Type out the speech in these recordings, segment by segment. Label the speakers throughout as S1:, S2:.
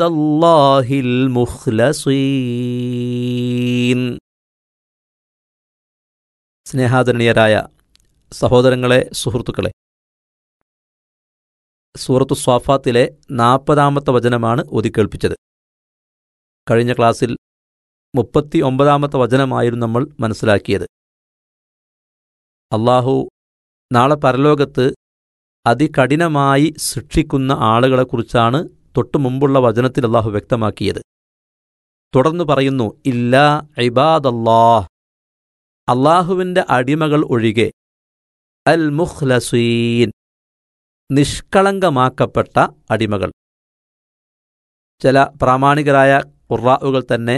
S1: الله المخلصين സ്നേഹാദരണീയരായ സഹോദരങ്ങളെ സുഹൃത്തുക്കളെ സൂറത്തു സ്വാഫാത്തിലെ നാൽപ്പതാമത്തെ വചനമാണ് ഒതിക്കേൾപ്പിച്ചത് കഴിഞ്ഞ ക്ലാസ്സിൽ മുപ്പത്തി ഒമ്പതാമത്തെ വചനമായിരുന്നു നമ്മൾ മനസ്സിലാക്കിയത് അള്ളാഹു നാളെ പരലോകത്ത് അതികഠിനമായി ശിക്ഷിക്കുന്ന ആളുകളെക്കുറിച്ചാണ് തൊട്ടു മുമ്പുള്ള വചനത്തിൽ അള്ളാഹു വ്യക്തമാക്കിയത് തുടർന്ന് പറയുന്നു ഇല്ലാ ഇബാദല്ലാഹ് അള്ളാഹുവിൻ്റെ അടിമകൾ ഒഴികെ അൽ മുഖ്ലസീൻ നിഷ്കളങ്കമാക്കപ്പെട്ട അടിമകൾ ചില പ്രാമാണികരായ ഖുറാവുകൾ തന്നെ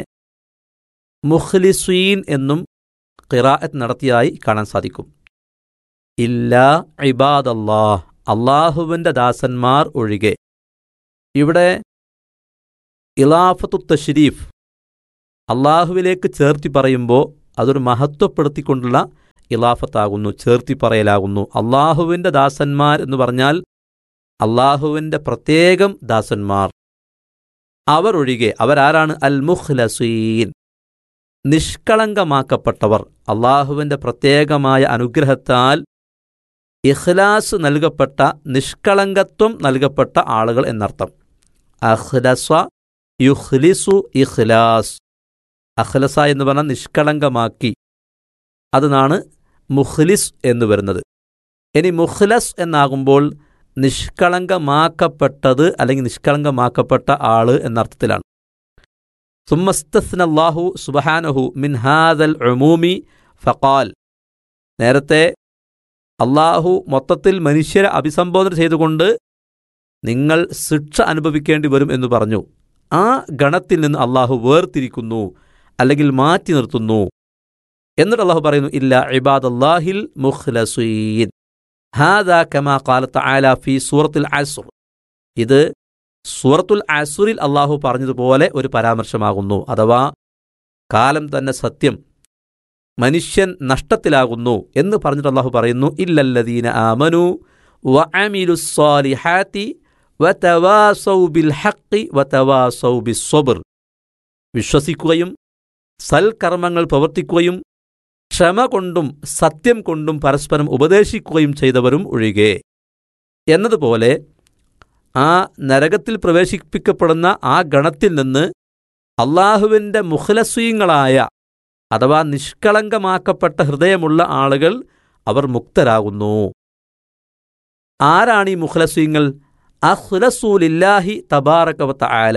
S1: മുഖ്ലിസീൻ എന്നും ഖിറാഅത്ത് നടത്തിയതായി കാണാൻ സാധിക്കും ഇല്ലാ ഇബാദല്ലാഹ് അള്ളാഹുവിൻ്റെ ദാസന്മാർ ഒഴികെ ഇവിടെ ഇലാഫത്തു തഷ്രീഫ് അള്ളാഹുവിലേക്ക് ചേർത്തി പറയുമ്പോൾ അതൊരു മഹത്വപ്പെടുത്തിക്കൊണ്ടുള്ള ഇലാഫത്താകുന്നു ചേർത്തി പറയലാകുന്നു അള്ളാഹുവിൻ്റെ ദാസന്മാർ എന്ന് പറഞ്ഞാൽ അള്ളാഹുവിൻ്റെ പ്രത്യേകം ദാസന്മാർ അവർ ഒഴികെ അവരാരാണ് അൽ മുഖ്ലസീൻ നിഷ്കളങ്കമാക്കപ്പെട്ടവർ അള്ളാഹുവിൻ്റെ പ്രത്യേകമായ അനുഗ്രഹത്താൽ ഇഖ്ലാസ് നൽകപ്പെട്ട നിഷ്കളങ്കത്വം നൽകപ്പെട്ട ആളുകൾ എന്നർത്ഥം അഖ്ലസ യുഖ്ലിസു ഇഖ്ലാസ് അഖ്ലസ എന്ന് പറഞ്ഞാൽ നിഷ്കളങ്കമാക്കി അതിനാണ് മുഖ്ലിസ് എന്ന് വരുന്നത് ഇനി മുഖ്ലസ് എന്നാകുമ്പോൾ നിഷ്കളങ്കമാക്കപ്പെട്ടത് അല്ലെങ്കിൽ നിഷ്കളങ്കമാക്കപ്പെട്ട ആള് എന്നർത്ഥത്തിലാണ് സുമ്മസ്തസ്നല്ലാഹു സുബഹാനഹു മിൻ ഹാദൽ ഉമൂമി ഫഖാൽ നേരത്തെ അള്ളാഹു മൊത്തത്തിൽ മനുഷ്യരെ അഭിസംബോധന ചെയ്തുകൊണ്ട് നിങ്ങൾ ശിക്ഷ അനുഭവിക്കേണ്ടി വരും എന്ന് പറഞ്ഞു ആ ഗണത്തിൽ നിന്ന് അള്ളാഹു വേർതിരിക്കുന്നു അല്ലെങ്കിൽ മാറ്റി നിർത്തുന്നു എന്നിട്ട് അള്ളാഹു പറയുന്നു ഇല്ല ഇബാദ് അള്ളാഹിൽ മുഖ്ലസീൻ ഹാദാ കമാ കാലത്ത് ആല ഫി സൂറത്തുൽ അസുർ ഇത് സൂറത്തുൽ അസുറിൽ അള്ളാഹു പറഞ്ഞതുപോലെ ഒരു പരാമർശമാകുന്നു അഥവാ കാലം തന്നെ സത്യം മനുഷ്യൻ നഷ്ടത്തിലാകുന്നു എന്ന് പറഞ്ഞിട്ട് അള്ളാഹു പറയുന്നു ഇല്ലല്ലദീന ആമനു വഅമിലുസ്സാലിഹാത്തി വതവാസൗ ബിൽ ഹഖ് വതവാസൗ ബിസ്സബ്ർ വിശ്വസിക്കുകയും സൽക്കർമ്മങ്ങൾ പ്രവർത്തിക്കുകയും ക്ഷമ കൊണ്ടും സത്യം കൊണ്ടും പരസ്പരം ഉപദേശിക്കുകയും ചെയ്തവരും ഒഴികെ എന്നതുപോലെ ആ നരകത്തിൽ പ്രവേശിപ്പിക്കപ്പെടുന്ന ആ ഗണത്തിൽ നിന്ന് അള്ളാഹുവിൻ്റെ മുഖലസ്വീങ്ങളായ അഥവാ നിഷ്കളങ്കമാക്കപ്പെട്ട ഹൃദയമുള്ള ആളുകൾ അവർ മുക്തരാകുന്നു ആരാണ് ഈ മുഖലസ്വീങ്ങൾ അഹ്ലസൂലില്ലാഹി തബാറകവത്ത ആല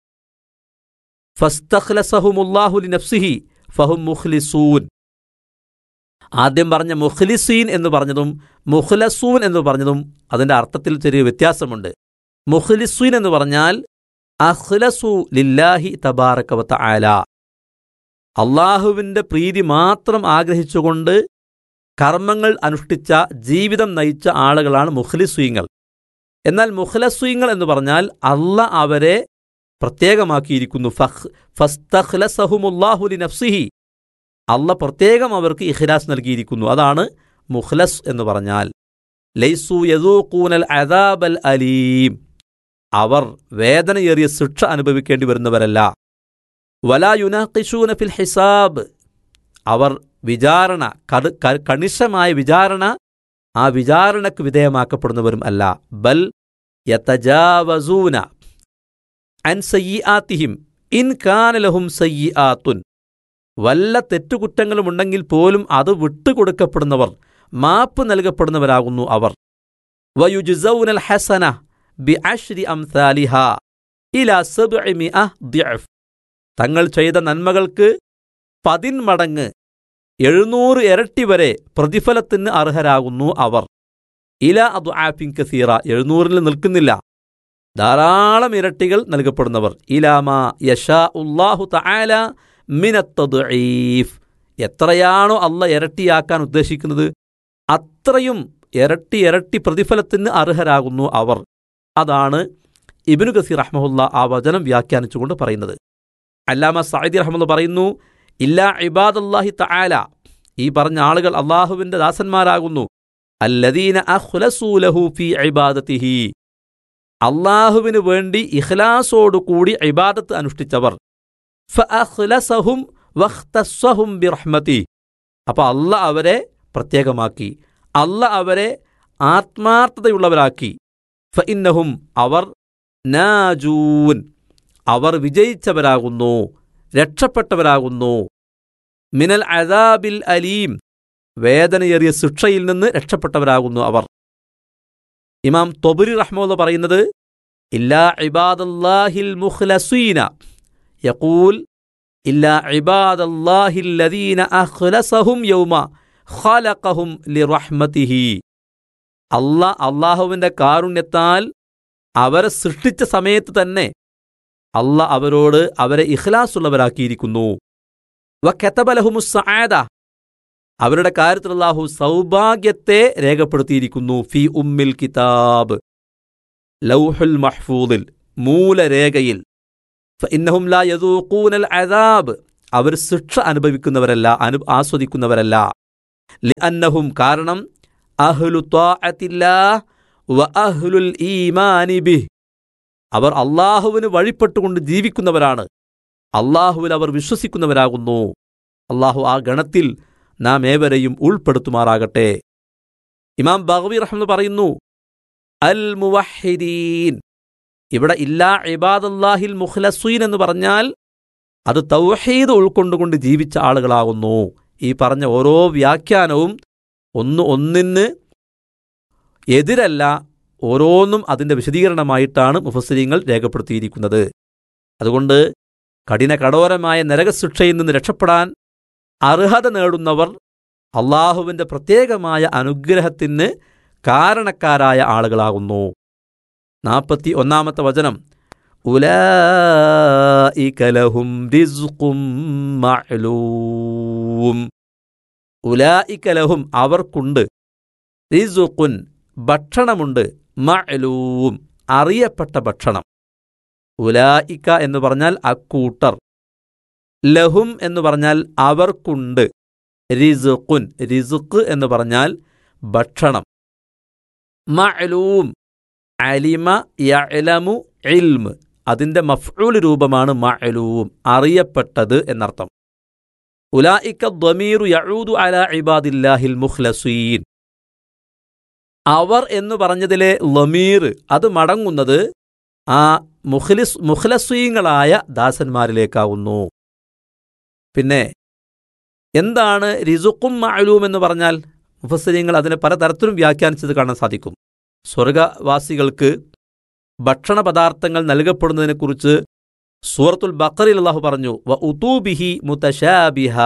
S1: ഫസ്തഖ്ലസഹുമുല്ലാഹുലി നഫ്സിഹി ഫഹും മുഖ്ലിസൂൻ ആദ്യം പറഞ്ഞ മുഖ്ലിസീൻ എന്ന് പറഞ്ഞതും മുഖ്ലസൂൻ എന്ന് പറഞ്ഞതും അതിൻ്റെ അർത്ഥത്തിൽ ചെറിയ വ്യത്യാസമുണ്ട് മുഖ്ലിസൂൻ എന്ന് പറഞ്ഞാൽ അഖ്ലസു ലില്ലാഹി തബാറകവത്ത ആല അള്ളാഹുവിൻ്റെ പ്രീതി മാത്രം ആഗ്രഹിച്ചുകൊണ്ട് കർമ്മങ്ങൾ അനുഷ്ഠിച്ച ജീവിതം നയിച്ച ആളുകളാണ് മുഖ്ലിസ്വീങ്ങൾ എന്നാൽ മുഖ്ലസ്വീങ്ങൾ എന്ന് പറഞ്ഞാൽ അല്ല അവരെ പ്രത്യേകമാക്കിയിരിക്കുന്നു ഫഹ് ഫസ്തഖ്ലസഹുമുല്ലാഹുലി നഫ്സിഹി അല്ല പ്രത്യേകം അവർക്ക് ഇഖ്ലാസ് നൽകിയിരിക്കുന്നു അതാണ് മുഖ്ലസ് എന്ന് പറഞ്ഞാൽ ലൈസു യദൂഖൂനൽ അദാബൽ അലീം അവർ വേദനയേറിയ ശിക്ഷ അനുഭവിക്കേണ്ടി വരുന്നവരല്ല വലാ യുനാഖിഷൂന ഫിൽ ഹിസാബ് അവർ വിചാരണ കടു കണിശമായ വിചാരണ ആ വിചാരണയ്ക്ക് വിധേയമാക്കപ്പെടുന്നവരും അല്ല ബൽ യതജാവസൂന അൻ സയ്യാത്തിഹിം ഇൻ കാനലഹും സയ്യാത്തുൻ വല്ല തെറ്റുകുറ്റങ്ങളുമുണ്ടെങ്കിൽ പോലും അത് വിട്ടുകൊടുക്കപ്പെടുന്നവർ മാപ്പ് നൽകപ്പെടുന്നവരാകുന്നു അവർ വയുജുസൗനൽ ഹസന ബി അഷ്രി അംസാലിഹ ഇലാ സബ്ഇ മിഅ ദിഅഫ് തങ്ങൾ ചെയ്ത നന്മകൾക്ക് പതിന്മടങ്ങ് എഴുന്നൂറ് ഇരട്ടി വരെ പ്രതിഫലത്തിന് അർഹരാകുന്നു അവർ ഇല അതു ആഫിൻ കസീറ എഴുന്നൂറിൽ നിൽക്കുന്നില്ല ധാരാളം ഇരട്ടികൾ നൽകപ്പെടുന്നവർ ഇലാമാ യഷാ ഉല്ലാഹു തആല മിനത്തദ്ഈഫ് എത്രയാണോ അല്ല ഇരട്ടിയാക്കാൻ ഉദ്ദേശിക്കുന്നത് അത്രയും ഇരട്ടി ഇരട്ടി പ്രതിഫലത്തിന് അർഹരാകുന്നു അവർ അതാണ് ഇബിനു ഗസീർ റഹ്മുല്ല ആ വചനം വ്യാഖ്യാനിച്ചുകൊണ്ട് പറയുന്നത് അല്ലാമ സഅദി റഹ്മുല്ല പറയുന്നു ഇല്ലാ ഇബാദല്ലാഹി തആല ഈ പറഞ്ഞ ആളുകൾ അള്ളാഹുവിന്റെ ദാസന്മാരാകുന്നു അല്ലദീന അഖ്ലസൂ ലഹു ഫീ ഇബാദത്തിഹി അള്ളാഹുവിന് വേണ്ടി ഇഖ്ലാസോടുകൂടി ഇബാദത്ത് അനുഷ്ഠിച്ചവർ ഫഅഖ്ലസഹും വഖ്തസ്സഹും ബിറഹ്മതി അപ്പോൾ അല്ല അവരെ പ്രത്യേകമാക്കി അല്ല അവരെ ആത്മാർത്ഥതയുള്ളവരാക്കി ഫഇന്നഹും അവർ നാജൂൻ അവർ വിജയിച്ചവരാകുന്നു രക്ഷപ്പെട്ടവരാകുന്നു മിനൽ അദാബിൽ അലീം വേദനയേറിയ ശിക്ഷയിൽ നിന്ന് രക്ഷപ്പെട്ടവരാകുന്നു അവർ ഇമാം തൊബുരി റഹ്മോന്ന് പറയുന്നത് ഇല്ലാ ഇബാദല്ലാഹിൽ മുഖ്ലസീന യഖൂൽ ഇല്ലാ ഇബാദല്ലാഹില്ലദീന അഖ്ലസഹും യൗമ ഖലഖഹും ലിറഹ്മതിഹി അല്ല അള്ളാഹുവിൻ്റെ കാരുണ്യത്താൽ അവരെ സൃഷ്ടിച്ച സമയത്ത് തന്നെ അല്ല അവരോട് അവരെ ഇഖ്ലാസുള്ളവരാക്കിയിരിക്കുന്നു വ കെത്തബലഹുമുസ്സായത അവരുടെ കാര്യത്തിൽ അല്ലാഹു സൗഭാഗ്യത്തെ രേഖപ്പെടുത്തിയിരിക്കുന്നു ഫി ഉമ്മിൽ കിതാബ് ലൗഹുൽ മഹ്ഫൂദിൽ മൂലരേഖയിൽ ഫഇന്നഹും ലാ യദൂഖൂനൽ അദാബ് അവർ ശിക്ഷ അനുഭവിക്കുന്നവരല്ല അനു ആസ്വദിക്കുന്നവരല്ല ലിഅന്നഹും കാരണം അഹ്ലു ത്വാഅത്തില്ലാഹ് വ അഹ്ലുൽ ഈമാനി ബിഹ് അവർ അള്ളാഹുവിന് വഴിപ്പെട്ടുകൊണ്ട് ജീവിക്കുന്നവരാണ് അള്ളാഹുവിൽ അവർ വിശ്വസിക്കുന്നവരാകുന്നു അള്ളാഹു ആ ഗണത്തിൽ നാം ഏവരെയും ഉൾപ്പെടുത്തുമാറാകട്ടെ ഇമാം ബഹവി റഹ്മെന്ന് പറയുന്നു അൽ മുവഹിദീൻ ഇവിടെ ഇല്ലാ ഇബാദല്ലാഹിൽ മുഖ്ലസീൻ എന്ന് പറഞ്ഞാൽ അത് തൗഹീദ് ഉൾക്കൊണ്ടുകൊണ്ട് ജീവിച്ച ആളുകളാകുന്നു ഈ പറഞ്ഞ ഓരോ വ്യാഖ്യാനവും ഒന്ന് ഒന്നിന് എതിരല്ല ഓരോന്നും അതിൻ്റെ വിശദീകരണമായിട്ടാണ് മുഫസ്സിരിങ്ങൾ രേഖപ്പെടുത്തിയിരിക്കുന്നത് അതുകൊണ്ട് കഠിന കഠോരമായ നരകശിക്ഷയിൽ നിന്ന് രക്ഷപ്പെടാൻ അർഹത നേടുന്നവർ അള്ളാഹുവിൻ്റെ പ്രത്യേകമായ അനുഗ്രഹത്തിന് കാരണക്കാരായ ആളുകളാകുന്നു നാൽപ്പത്തി ഒന്നാമത്തെ വചനം ഉലായികലഹും റിസ്ഖും മഅലൂം ഉലായികലഹും അവർക്കുണ്ട് റിസുഖുൻ ഭക്ഷണമുണ്ട് മഅലൂം അറിയപ്പെട്ട ഭക്ഷണം ഉലായിക്ക എന്ന് പറഞ്ഞാൽ അക്കൂട്ടർ ലഹും എന്ന് പറഞ്ഞാൽ അവർക്കുണ്ട് റിസുഖുൻ റിസുഖ് എന്ന് പറഞ്ഞാൽ ഭക്ഷണം മഅലൂം അലിമ യഅലമു ഇൽമ് അതിൻ്റെ മഫ്ഊൽ രൂപമാണ് മഅലൂം അറിയപ്പെട്ടത് എന്നർത്ഥം ഉലായിക്ക ദ്വമീറു യഊദു അല ഇബാദില്ലാഹിൽ മുഖ്ലസീൻ അവർ എന്ന് പറഞ്ഞതിലെ ലമീർ അത് മടങ്ങുന്നത് ആ മുഖ്ലിസ് മുഖ്ലസീങ്ങളായ ദാസന്മാരിലേക്കാവുന്നു പിന്നെ എന്താണ് റിസുക്കും മഅലൂം എന്ന് പറഞ്ഞാൽ മുഫസ്സിരിങ്ങൾ അതിനെ പലതരത്തിലും വ്യാഖ്യാനിച്ചത് കാണാൻ സാധിക്കും സ്വർഗവാസികൾക്ക് ഭക്ഷണ പദാർത്ഥങ്ങൾ നൽകപ്പെടുന്നതിനെക്കുറിച്ച് സൂറത്തുൽ ബക്കറിൽ അള്ളാഹു പറഞ്ഞു വ ഉതൂബിഹി മുതശാബിഹ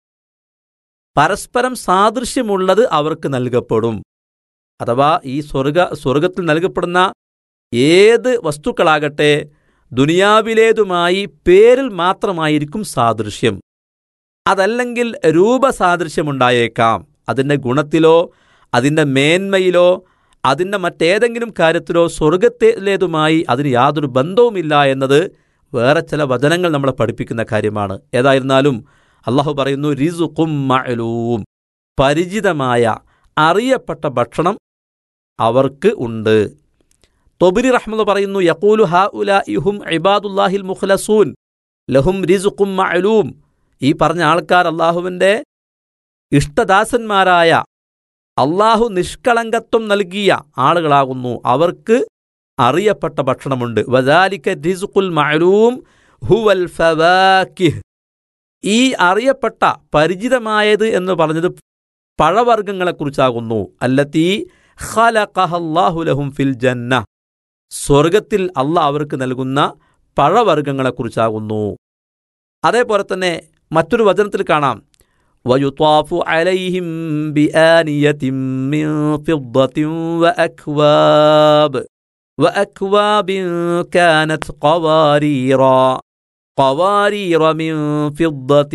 S1: പരസ്പരം സാദൃശ്യമുള്ളത് അവർക്ക് നൽകപ്പെടും അഥവാ ഈ സ്വർഗ സ്വർഗത്തിൽ നൽകപ്പെടുന്ന ഏത് വസ്തുക്കളാകട്ടെ ദുനിയാവിലേതുമായി പേരിൽ മാത്രമായിരിക്കും സാദൃശ്യം അതല്ലെങ്കിൽ രൂപസാദൃശ്യമുണ്ടായേക്കാം അതിൻ്റെ ഗുണത്തിലോ അതിൻ്റെ മേന്മയിലോ അതിൻ്റെ മറ്റേതെങ്കിലും കാര്യത്തിലോ സ്വർഗത്തിലേതുമായി അതിന് യാതൊരു ബന്ധവുമില്ല എന്നത് വേറെ ചില വചനങ്ങൾ നമ്മളെ പഠിപ്പിക്കുന്ന കാര്യമാണ് ഏതായിരുന്നാലും അള്ളാഹു പറയുന്നു റിസുഖും മഅലൂം പരിചിതമായ അറിയപ്പെട്ട ഭക്ഷണം അവർക്ക് ഉണ്ട് തൊബിരി റഹ്മദ് പറയുന്നു യക്കൂലു ഹാ ഉല ഇഹും ഇബാദുല്ലാഹിൽ മുഖ്ലസൂൻ ലഹും റിസുഖും മഅലൂം ഈ പറഞ്ഞ ആൾക്കാർ അള്ളാഹുവിൻ്റെ ഇഷ്ടദാസന്മാരായ അള്ളാഹു നിഷ്കളങ്കത്വം നൽകിയ ആളുകളാകുന്നു അവർക്ക് അറിയപ്പെട്ട ഭക്ഷണമുണ്ട് വദാലിക്ക റിസുഖുൽ മഅലൂം ഹുവൽ ഫവാക്കിഹ് ഈ അറിയപ്പെട്ട പരിചിതമായത് എന്ന് പറഞ്ഞത് പഴവർഗ്ഗങ്ങളെക്കുറിച്ചാകുന്നു അല്ലത്തീ ഖലഖഹല്ലാഹുലഹും ഫിൽ ജന്ന സ്വർഗത്തിൽ അല്ല അവർക്ക് നൽകുന്ന പഴവർഗ്ഗങ്ങളെക്കുറിച്ചാകുന്നു അതേപോലെ തന്നെ മറ്റൊരു വചനത്തിൽ കാണാം വയുത്വാഫു അലൈഹിം ബിആനിയതിൻ മിൻ ഫിദ്ദത്തിൻ വഅക്വാബ് വഅക്വാബിൻ കാനത് ഖവാരീറാ قوارير من فضة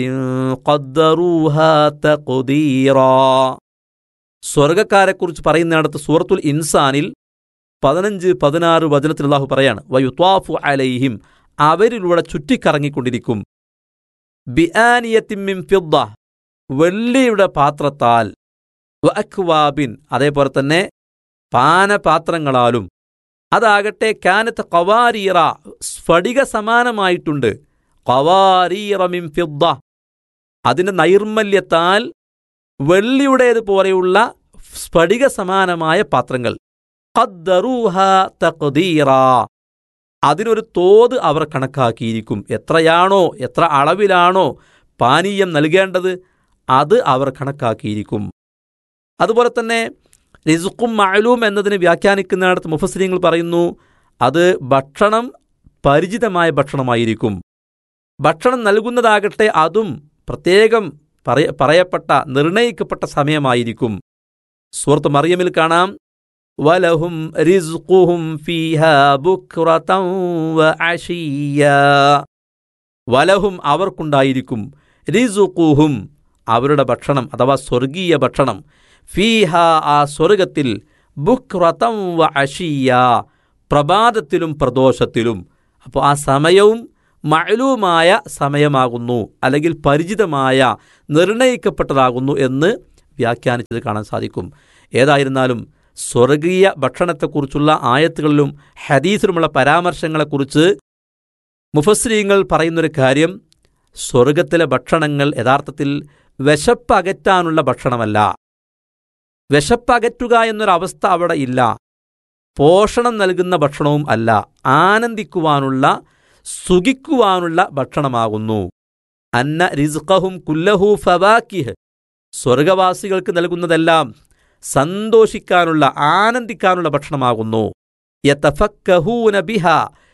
S1: قدروها تقديرا സ്വർഗക്കാരെക്കുറിച്ച് പറയുന്നിടത്ത് സൂറത്തുൽ ഇൻസാനിൽ പതിനഞ്ച് പതിനാറ് വചനത്തിൽ അള്ളാഹു പറയാണ് വയുത്വാഫു അലൈഹിം അവരിലൂടെ ചുറ്റിക്കറങ്ങിക്കൊണ്ടിരിക്കും ബിആനിയത്തിമ്മിൻ ഫിദ്ദ വെള്ളിയുടെ പാത്രത്താൽ വഅക്വാബിൻ അതേപോലെ തന്നെ പാനപാത്രങ്ങളാലും അതാകട്ടെ കാനത്ത് കവാരീറ സ്ഫടിക സമാനമായിട്ടുണ്ട് കവാരീറ മിൻ ഫിദ്ദ അതിൻ്റെ നൈർമല്യത്താൽ വെള്ളിയുടേതുപോലെയുള്ള സ്ഫടിക സമാനമായ പാത്രങ്ങൾ ഖദ്ദറൂഹ തഖ്ദീറ അതിനൊരു തോത് അവർ കണക്കാക്കിയിരിക്കും എത്രയാണോ എത്ര അളവിലാണോ പാനീയം നൽകേണ്ടത് അത് അവർ കണക്കാക്കിയിരിക്കും അതുപോലെ തന്നെ റിസുക്കും മഅലൂം എന്നതിന് വ്യാഖ്യാനിക്കുന്നിടത്ത് മുഫസ്ലിങ്ങൾ പറയുന്നു അത് ഭക്ഷണം പരിചിതമായ ഭക്ഷണമായിരിക്കും ഭക്ഷണം നൽകുന്നതാകട്ടെ അതും പ്രത്യേകം പറയ പറയപ്പെട്ട നിർണയിക്കപ്പെട്ട സമയമായിരിക്കും സുഹൃത്ത് മറിയമിൽ കാണാം വലഹും റിസ്ഖുഹും ഫീഹാ ബുക്റതൻ വഅശിയ്യ വലഹും അവർക്കുണ്ടായിരിക്കും റിസുഖുഹും അവരുടെ ഭക്ഷണം അഥവാ സ്വർഗീയ ഭക്ഷണം ഫീഹ ആ സ്വർഗത്തിൽ ബുക്റതം വ അഷിയ പ്രഭാതത്തിലും പ്രദോഷത്തിലും അപ്പോൾ ആ സമയവും മഅലൂമായ സമയമാകുന്നു അല്ലെങ്കിൽ പരിചിതമായ നിർണയിക്കപ്പെട്ടതാകുന്നു എന്ന് വ്യാഖ്യാനിച്ചത് കാണാൻ സാധിക്കും ഏതായിരുന്നാലും സ്വർഗീയ ഭക്ഷണത്തെക്കുറിച്ചുള്ള ആയത്തുകളിലും ഹദീസിലുമുള്ള പരാമർശങ്ങളെക്കുറിച്ച് മുഫസ്രീങ്ങൾ പറയുന്നൊരു കാര്യം സ്വർഗത്തിലെ ഭക്ഷണങ്ങൾ യഥാർത്ഥത്തിൽ വിശപ്പകറ്റാനുള്ള ഭക്ഷണമല്ല വിശപ്പകറ്റുക എന്നൊരവസ്ഥ അവിടെ ഇല്ല പോഷണം നൽകുന്ന ഭക്ഷണവും അല്ല ആനന്ദിക്കുവാനുള്ള സുഖിക്കുവാനുള്ള ഭക്ഷണമാകുന്നു അന്ന റിസ്ഖഹും കുല്ലഹു ഫവാക്കിഹ് സ്വർഗവാസികൾക്ക് നൽകുന്നതെല്ലാം സന്തോഷിക്കാനുള്ള ആനന്ദിക്കാനുള്ള ഭക്ഷണമാകുന്നു യതഫക്കഹൂന ബിഹ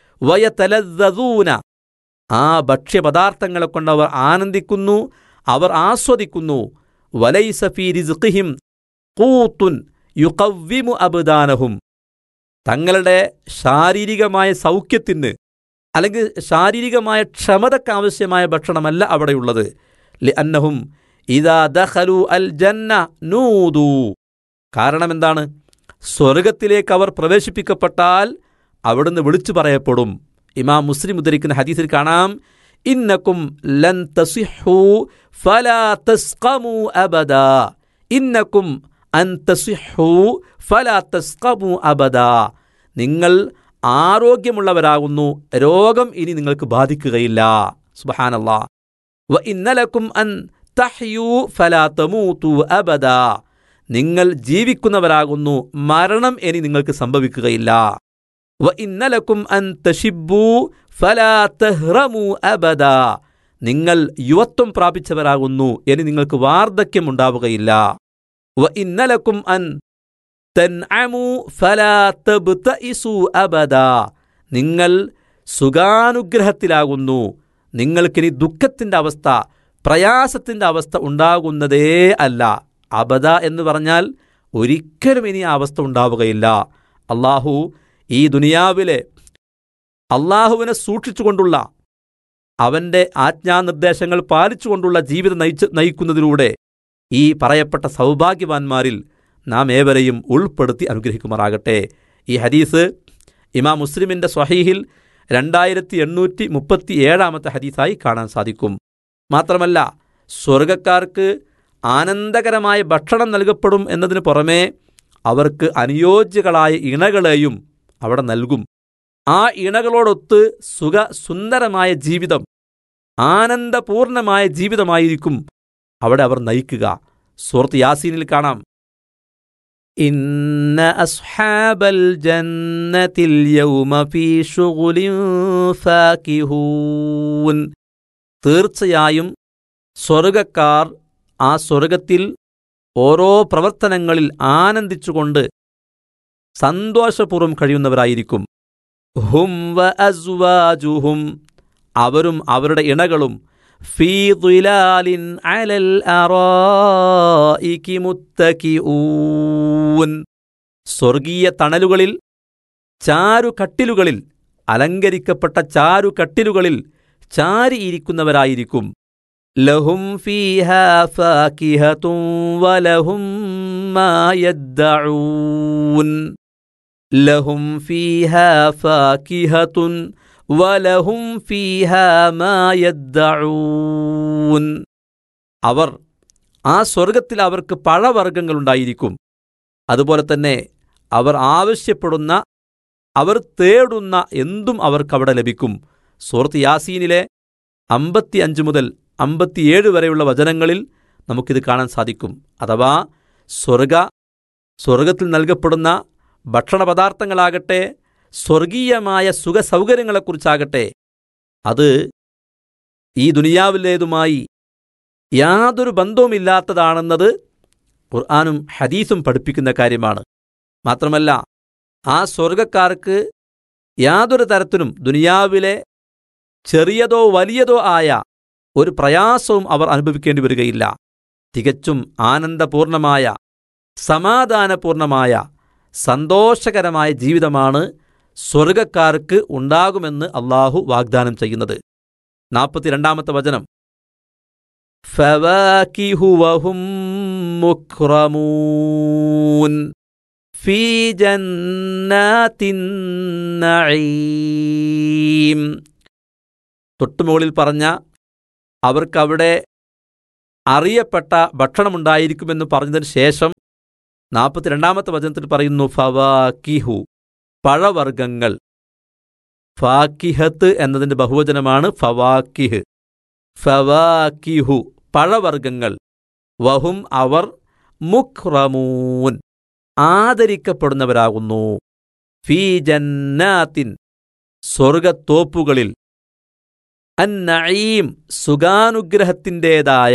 S1: വയതലദ്ദൂന ആ ഭക്ഷ്യപദാർത്ഥങ്ങളെ കൊണ്ട് അവർ ആനന്ദിക്കുന്നു അവർ ആസ്വദിക്കുന്നു വലൈസഫി റിസ്ഖിഹിം കൂത്തുൻ യുക്കവ്വിമു അബുദാനഹും തങ്ങളുടെ ശാരീരികമായ സൗഖ്യത്തിന് അല്ലെങ്കിൽ ശാരീരികമായ ക്ഷമതക്കാവശ്യമായ ഭക്ഷണമല്ല അവിടെയുള്ളത് ലി അന്നഹും ഇതാ ദഖലു അൽ ജന്ന നൂദു കാരണം എന്താണ് സ്വർഗത്തിലേക്ക് അവർ പ്രവേശിപ്പിക്കപ്പെട്ടാൽ അവിടുന്ന് വിളിച്ചു പറയപ്പെടും ഇമാം മുസ്ലിം ഉദ്ധരിക്കുന്ന ഹദീസിൽ കാണാം ഇന്നക്കും ലൻ തസിഹു ഫലാ തസ്ഖമു അബദ ഇന്നക്കും അൻ തസിഹു ഫലാ തസ്ഖമു അബദ നിങ്ങൾ ആരോഗ്യമുള്ളവരാകുന്നു രോഗം ഇനി നിങ്ങൾക്ക് ബാധിക്കുകയില്ല സുബഹാനല്ലാ വ ഇന്നലക്കും അൻ തഹ്യു ഫലാ തമൂതു അബദ നിങ്ങൾ ജീവിക്കുന്നവരാകുന്നു മരണം ഇനി നിങ്ങൾക്ക് സംഭവിക്കുകയില്ല വ ഇന്നലക്കും അൻ തഷിബു ഫലാ തഹ്റമു അബദ നിങ്ങൾ യുവത്വം പ്രാപിച്ചവരാകുന്നു ഇനി നിങ്ങൾക്ക് വാർദ്ധക്യം ഉണ്ടാവുകയില്ല വ ഇന്നലക്കും അൻ തൻഅമു ഫലാ തബ്തഇസു അബദ നിങ്ങൾ സുഖാനുഗ്രഹത്തിലാകുന്നു നിങ്ങൾക്കിനി ദുഃഖത്തിൻ്റെ അവസ്ഥ പ്രയാസത്തിൻ്റെ അവസ്ഥ ഉണ്ടാകുന്നതേ അല്ല അബദ എന്ന് പറഞ്ഞാൽ ഒരിക്കലും ഇനി ആ അവസ്ഥ ഉണ്ടാവുകയില്ല അള്ളാഹു ഈ ദുനിയാവിലെ അള്ളാഹുവിനെ സൂക്ഷിച്ചുകൊണ്ടുള്ള അവൻ്റെ ആജ്ഞാനിർദ്ദേശങ്ങൾ പാലിച്ചുകൊണ്ടുള്ള ജീവിതം നയിച്ച് നയിക്കുന്നതിലൂടെ ഈ പറയപ്പെട്ട സൗഭാഗ്യവാന്മാരിൽ നാം ഏവരെയും ഉൾപ്പെടുത്തി അനുഗ്രഹിക്കുമാറാകട്ടെ ഈ ഹദീസ് ഇമാം മുസ്ലിമിൻ്റെ സ്വഹീഹിൽ രണ്ടായിരത്തി എണ്ണൂറ്റി മുപ്പത്തി ഏഴാമത്തെ ഹദീസായി കാണാൻ സാധിക്കും മാത്രമല്ല സ്വർഗക്കാർക്ക് ആനന്ദകരമായ ഭക്ഷണം നൽകപ്പെടും എന്നതിന് പുറമേ അവർക്ക് അനുയോജ്യകളായ ഇണകളെയും അവിടെ നൽകും ആ ഇണകളോടൊത്ത് സുഖ സുന്ദരമായ ജീവിതം ആനന്ദപൂർണമായ ജീവിതമായിരിക്കും അവിടെ അവർ നയിക്കുക സൂറത്ത് യാസീനിൽ കാണാം ഇന്ന അസ്ഹാബൽ ജന്നത്തിൽ യൗമ ഫീ ശുഗുലിൻ ഫാകിഹൂൻ തീർച്ചയായും സ്വർഗക്കാർ ആ സ്വർഗത്തിൽ ഓരോ പ്രവർത്തനങ്ങളിൽ ആനന്ദിച്ചുകൊണ്ട് സന്തോഷപൂർവ്വം കഴിയുന്നവരായിരിക്കും ഹും വ അസ്വാജുഹും അവരും അവരുടെ ഇണകളും ഫീ ظلالin അലൽ അറായികി മുത്തകിഊൻ സ്വർഗീയ തണലുകളിൽ ചാരുകട്ടിലുകളിൽ അലങ്കരിക്കപ്പെട്ട ചാരുകട്ടിലുകളിൽ ചാരിയിരിക്കുന്നവരായിരിക്കും ലഹും ഫീഹാ ഫാകിഹത്തും വലഹും മാ യദ്ദഊൻ ലഹും ഫീഹാ ഫാകിഹത്തുൻ വലഹും ഫീഹാ മാ യദ്ദഊൻ അവർ ആ സ്വർഗത്തിൽ അവർക്ക് പഴവർഗ്ഗങ്ങളുണ്ടായിരിക്കും അതുപോലെ തന്നെ അവർ ആവശ്യപ്പെടുന്ന അവർ തേടുന്ന എന്തും അവർക്കവിടെ ലഭിക്കും സൂറത്ത് യാസീനിലെ അമ്പത്തി അഞ്ച് മുതൽ അമ്പത്തിയേഴ് വരെയുള്ള വചനങ്ങളിൽ നമുക്കിത് കാണാൻ സാധിക്കും അഥവാ സ്വർഗ സ്വർഗത്തിൽ നൽകപ്പെടുന്ന ഭക്ഷണ പദാർത്ഥങ്ങളാകട്ടെ സ്വർഗീയമായ സുഖസൗകര്യങ്ങളെക്കുറിച്ചാകട്ടെ അത് ഈ ദുനിയാവിലേതുമായി യാതൊരു ബന്ധവുമില്ലാത്തതാണെന്നത് ഖുർആാനും ഹദീസും പഠിപ്പിക്കുന്ന കാര്യമാണ് മാത്രമല്ല ആ സ്വർഗക്കാർക്ക് യാതൊരു തരത്തിലും ദുനിയാവിലെ ചെറിയതോ വലിയതോ ആയ ഒരു പ്രയാസവും അവർ അനുഭവിക്കേണ്ടി വരികയില്ല തികച്ചും ആനന്ദപൂർണമായ സമാധാനപൂർണമായ സന്തോഷകരമായ ജീവിതമാണ് സ്വർഗക്കാർക്ക് ഉണ്ടാകുമെന്ന് അള്ളാഹു വാഗ്ദാനം ചെയ്യുന്നത് നാൽപ്പത്തിരണ്ടാമത്തെ വചനം ഫവാകിഹു വഹും മുക്രമൂൻ ഫീ ജന്നാത്തിൻ നഈം തൊട്ടുമുകളിൽ പറഞ്ഞ അവർക്കവിടെ അറിയപ്പെട്ട ഭക്ഷണമുണ്ടായിരിക്കുമെന്ന് പറഞ്ഞതിന് ശേഷം നാൽപ്പത്തിരണ്ടാമത്തെ വചനത്തിൽ പറയുന്നു ഫവാക്കിഹു പഴവർഗങ്ങൾ ഫാക്കിഹത്ത് എന്നതിന്റെ ബഹുവചനമാണ് ഫവാക്കിഹ് ഫവാക്കിഹു പഴവർഗങ്ങൾ വഹും അവർ മുഖ്റമൂൻ ആദരിക്കപ്പെടുന്നവരാകുന്നു ഫീ ജന്നാത്തിൻ സ്വർഗത്തോപ്പുകളിൽ അന്നഈം സുഖാനുഗ്രഹത്തിൻ്റെതായ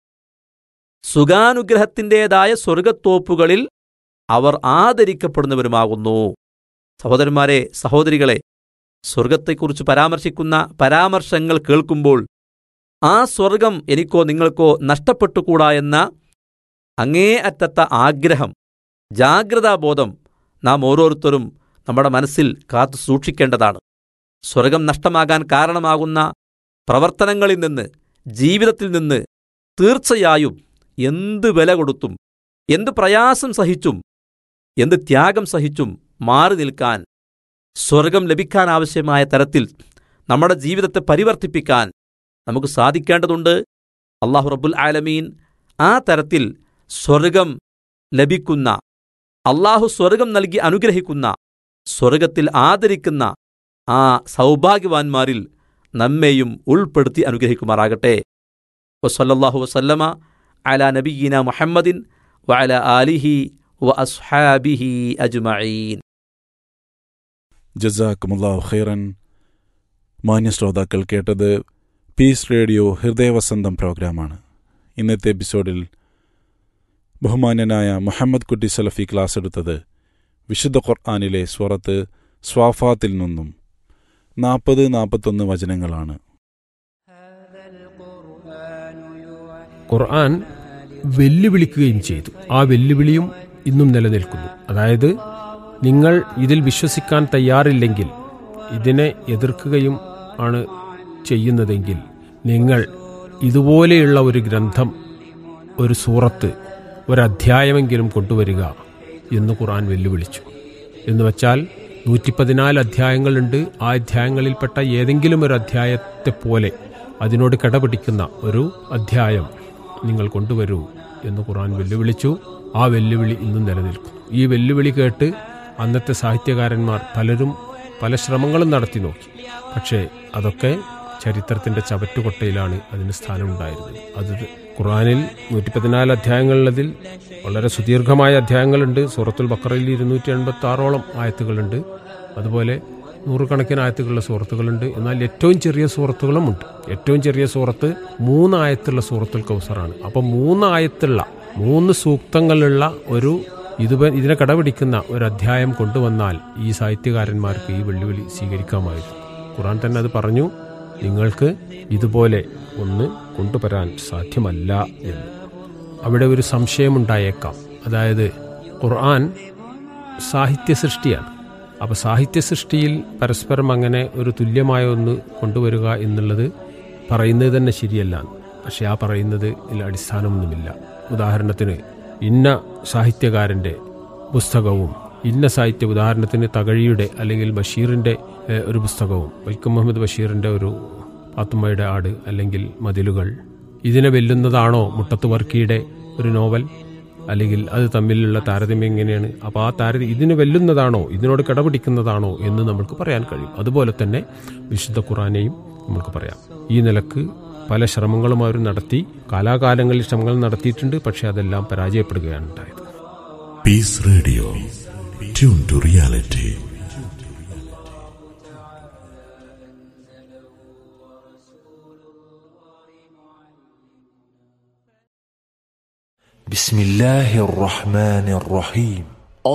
S1: സുഖാനുഗ്രഹത്തിൻ്റെതായ സ്വർഗത്തോപ്പുകളിൽ അവർ ആദരിക്കപ്പെടുന്നവരുമാകുന്നു സഹോദരന്മാരെ സഹോദരികളെ സ്വർഗത്തെക്കുറിച്ച് പരാമർശിക്കുന്ന പരാമർശങ്ങൾ കേൾക്കുമ്പോൾ ആ സ്വർഗം എനിക്കോ നിങ്ങൾക്കോ നഷ്ടപ്പെട്ടുകൂടാ എന്ന അങ്ങേ അറ്റത്ത ആഗ്രഹം ജാഗ്രതാബോധം നാം ഓരോരുത്തരും നമ്മുടെ മനസ്സിൽ കാത്തു സൂക്ഷിക്കേണ്ടതാണ് സ്വർഗം നഷ്ടമാകാൻ കാരണമാകുന്ന പ്രവർത്തനങ്ങളിൽ നിന്ന് ജീവിതത്തിൽ നിന്ന് തീർച്ചയായും എന്ത് വില കൊടുത്തും എന്ത് പ്രയാസം സഹിച്ചും എന്ത് ത്യാഗം സഹിച്ചും മാറി നിൽക്കാൻ സ്വർഗം ലഭിക്കാനാവശ്യമായ തരത്തിൽ നമ്മുടെ ജീവിതത്തെ പരിവർത്തിപ്പിക്കാൻ നമുക്ക് സാധിക്കേണ്ടതുണ്ട് അള്ളാഹു റബ്ബുൽ ആലമീൻ ആ തരത്തിൽ സ്വർഗം ലഭിക്കുന്ന അള്ളാഹു സ്വർഗം നൽകി അനുഗ്രഹിക്കുന്ന സ്വർഗത്തിൽ ആദരിക്കുന്ന ആ സൗഭാഗ്യവാന്മാരിൽ നമ്മെയും ഉൾപ്പെടുത്തി അനുഗ്രഹിക്കുമാറാകട്ടെ വസല്ലല്ലാഹു വസല്ലമ അല നബിയിന മുഹമ്മദിൻ വഅല ആലിഹി വ അസ്ഹാബിഹി അജ്മഈൻ
S2: ജസാക്കുമുല്ലാഹു ഖൈറൻ മാന്യ ശ്രോതാക്കൾ കേട്ടത് പീസ് റേഡിയോ ഹൃദയവസന്തം പ്രോഗ്രാമാണ് ഇന്നത്തെ എപ്പിസോഡിൽ ബഹുമാന്യനായ മുഹമ്മദ് കുട്ടി സലഫി ക്ലാസ് എടുത്തത് വിശുദ്ധ ഖുർആാനിലെ സ്വറത്ത് സ്വാഫാത്തിൽ നിന്നും നാൽപ്പത് നാൽപ്പത്തൊന്ന് വചനങ്ങളാണ്
S3: ഖുർആൻ വെല്ലുവിളിക്കുകയും ചെയ്തു ആ വെല്ലുവിളിയും ഇന്നും നിലനിൽക്കുന്നു അതായത് നിങ്ങൾ ഇതിൽ വിശ്വസിക്കാൻ തയ്യാറില്ലെങ്കിൽ ഇതിനെ എതിർക്കുകയും ആണ് ചെയ്യുന്നതെങ്കിൽ നിങ്ങൾ ഇതുപോലെയുള്ള ഒരു ഗ്രന്ഥം ഒരു സൂറത്ത് ഒരധ്യായമെങ്കിലും കൊണ്ടുവരിക എന്ന് ഖുർആൻ വെല്ലുവിളിച്ചു എന്ന് വച്ചാൽ നൂറ്റി പതിനാല് അധ്യായങ്ങളുണ്ട് ആ അധ്യായങ്ങളിൽപ്പെട്ട ഏതെങ്കിലും ഒരു അധ്യായത്തെ പോലെ അതിനോട് കിടപിടിക്കുന്ന ഒരു അധ്യായം നിങ്ങൾ കൊണ്ടുവരൂ എന്ന് ഖുർആൻ വെല്ലുവിളിച്ചു ആ വെല്ലുവിളി ഇന്നും നിലനിൽക്കുന്നു ഈ വെല്ലുവിളി കേട്ട് അന്നത്തെ സാഹിത്യകാരന്മാർ പലരും പല ശ്രമങ്ങളും നടത്തി നോക്കി പക്ഷേ അതൊക്കെ ചരിത്രത്തിന്റെ ചവറ്റുകൊട്ടയിലാണ് അതിന് സ്ഥാനമുണ്ടായിരുന്നത് അത് ഖുറാനിൽ നൂറ്റി പതിനാല് അധ്യായങ്ങളിലതിൽ വളരെ സുദീർഘമായ അധ്യായങ്ങളുണ്ട് സൂറത്തുൽ ബക്കറയിൽ ഇരുന്നൂറ്റി എൺപത്തി ആറോളം ആയത്തുകളുണ്ട് അതുപോലെ നൂറുകണക്കിന് ആയത്തുകളുള്ള സൂറത്തുകളുണ്ട് എന്നാൽ ഏറ്റവും ചെറിയ സൂറത്തുകളും ഉണ്ട് ഏറ്റവും ചെറിയ സൂറത്ത് മൂന്ന് ആയത്തുള്ള സൂറത്തുൽ കൗസറാണ് അപ്പം മൂന്ന് ആയത്തുള്ള മൂന്ന് സൂക്തങ്ങളുള്ള ഒരു ഇത് ഇതിനെ കടപിടിക്കുന്ന ഒരു അധ്യായം കൊണ്ടുവന്നാൽ ഈ സാഹിത്യകാരന്മാർക്ക് ഈ വെല്ലുവിളി സ്വീകരിക്കാമായിരുന്നു ഖുറാൻ തന്നെ അത് പറഞ്ഞു നിങ്ങൾക്ക് ഇതുപോലെ ഒന്ന് കൊണ്ടുവരാൻ സാധ്യമല്ല എന്ന് അവിടെ ഒരു സംശയമുണ്ടായേക്കാം അതായത് ഖുർആൻ സാഹിത്യ സൃഷ്ടിയാണ് അപ്പോൾ സാഹിത്യ സൃഷ്ടിയിൽ പരസ്പരം അങ്ങനെ ഒരു തുല്യമായ ഒന്ന് കൊണ്ടുവരിക എന്നുള്ളത് പറയുന്നത് തന്നെ ശരിയല്ല പക്ഷെ ആ പറയുന്നത് ഇതിൽ അടിസ്ഥാനമൊന്നുമില്ല ഉദാഹരണത്തിന് ഇന്ന സാഹിത്യകാരൻ്റെ പുസ്തകവും ഇന്ന സാഹിത്യ ഉദാഹരണത്തിന് തകഴിയുടെ അല്ലെങ്കിൽ ബഷീറിൻ്റെ ഏഹ്, ഒരു പുസ്തകവും വൈക്കം മുഹമ്മദ് ബഷീറിൻ്റെ ഒരു പാത്തുമ്മയുടെ ആട് അല്ലെങ്കിൽ മതിലുകൾ ഇതിനെ വെല്ലുന്നതാണോ മുട്ടത്ത് വർക്കിയുടെ ഒരു നോവൽ അല്ലെങ്കിൽ അത് തമ്മിലുള്ള താരതമ്യം എങ്ങനെയാണ് അപ്പോൾ ആ താരതമ്യം ഇതിന് വെല്ലുന്നതാണോ ഇതിനോട് കിടപിടിക്കുന്നതാണോ എന്ന് നമുക്ക് പറയാൻ കഴിയും അതുപോലെ തന്നെ വിശുദ്ധ ഖുറാനെയും നമുക്ക് പറയാം ഈ നിലക്ക് പല ശ്രമങ്ങളും അവർ നടത്തി കാലാകാലങ്ങളിൽ ശ്രമങ്ങൾ നടത്തിയിട്ടുണ്ട് പക്ഷേ അതെല്ലാം പരാജയപ്പെടുകയാണ് ഉണ്ടായത്
S4: Peace Radio. Tune to reality.
S5: بسم الله الرحمن الرحيم